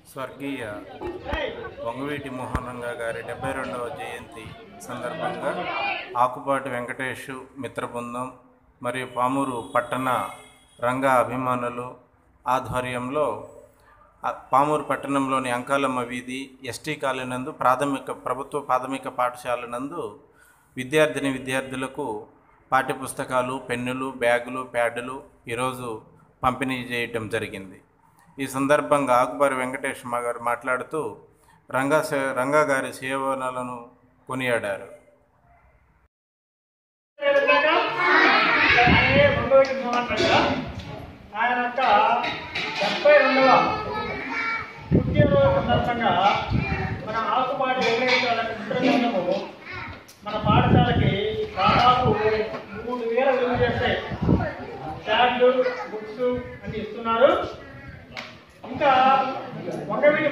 స్వర్గీయ వంగవీటి మోహనంగా గారి డెబ్బై రెండవ జయంతి సందర్భంగా ఆకుపాటి వెంకటేష్ మిత్ర బృందం మరియు పామూరు పట్టణ రంగా అభిమానులు ఆధ్వర్యంలో ఆ పామూరు పట్టణంలోని అంకాలమ్మ వీధి ఎస్టీ కాలనీ నందు ప్రాథమిక ప్రభుత్వ ప్రాథమిక పాఠశాల నందు విద్యార్థిని విద్యార్థులకు పాఠ్యపుస్తకాలు పెన్నులు బ్యాగులు ప్యాడులు ఈరోజు పంపిణీ చేయటం జరిగింది ఈ సందర్భంగా ఆకుబారి వెంకటేష్ మా గారు మాట్లాడుతూ రంగా సే- రంగా గారి సేవలను కొనియాడారు అలాగే మంగళగిరి మోహన్ రంగా ఆయన యొక్క డెబ్బై రెండవ పుట్టినరోజు సందర్భంగా మన ఆకుపాటి వెంకటేశ్వర మిత్రబృందము మన పాఠశాలకి దాదాపు మూడు వేల విలువ చేస్తే బ్యాగ్లు బుక్స్ అన్ని ఇస్తున్నారు ఇంకా వంగవీటి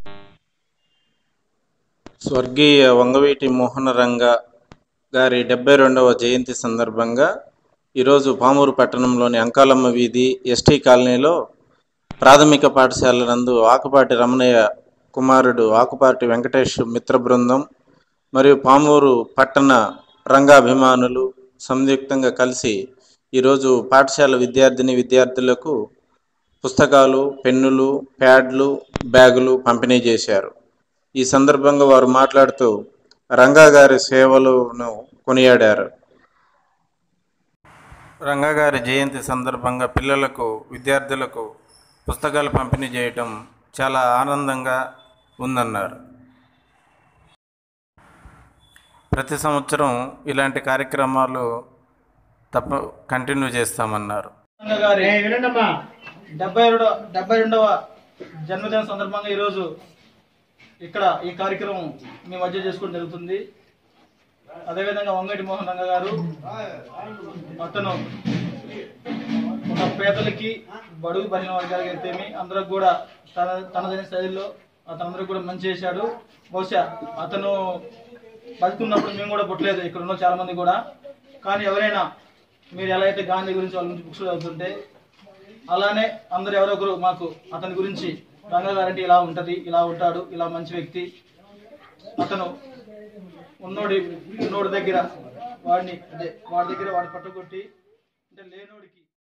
స్వర్గీయ వంగవీటి మోహనరంగ గారి డెబ్బై రెండవ జయంతి సందర్భంగా ఈరోజు పామూరు పట్టణంలోని అంకాలమ్మ వీధి ఎస్టీ కాలనీలో ప్రాథమిక పాఠశాల నందు ఆకుపాటి రమణయ్య కుమారుడు ఆకుపాటి వెంకటేష్ మిత్ర బృందం మరియు పామూరు పట్టణ రంగాభిమానులు సంయుక్తంగా కలిసి ఈరోజు పాఠశాల విద్యార్థిని విద్యార్థులకు పుస్తకాలు పెన్నులు ప్యాడ్లు బ్యాగులు పంపిణీ చేశారు ఈ సందర్భంగా వారు మాట్లాడుతూ రంగా గారి సేవలను కొనియాడారు రంగా గారి జయంతి సందర్భంగా పిల్లలకు విద్యార్థులకు పుస్తకాలు పంపిణీ చేయటం చాలా ఆనందంగా ఉందన్నారు ప్రతి సంవత్సరం ఇలాంటి కార్యక్రమాలు తప్ప కంటిన్యూ చేస్తామన్నారు రంగ గారి ఏ, వినండమ్మా డెబ్బై రెండవ డెబ్బై రెండవ జన్మదిన సందర్భంగా ఈరోజు ఇక్కడ ఈ కార్యక్రమం మీ మధ్య చేసుకోవడం జరుగుతుంది అదేవిధంగా వంగటి మోహన్ రంగ గారు అతను ఒక పేదలకి బడుగు బలిన వర్గాలకి అయితేమి అందరికి కూడా తన తనదైన శైలిలో అతనందరికి కూడా మంచి చేశాడు బహుశా అతను బతుకున్నప్పుడు మేము కూడా పుట్టలేదు ఇక్కడ ఉన్న చాలా మంది కూడా కానీ ఎవరైనా మీరు ఎలా అయితే గాంధీ గురించి వాళ్ళ గురించి బుక్స్ చదువుతుంటే అలానే అందరు ఎవరో ఒకరు మాకు అతని గురించి రంగా గారంటే ఇలా ఉంటది ఇలా ఉంటాడు ఇలా మంచి వ్యక్తి అతను ఉన్నోడి ఉన్నోడి దగ్గర వాడిని అదే వాడి దగ్గర వాడిని పట్టుకొట్టి అంటే లేనోడికి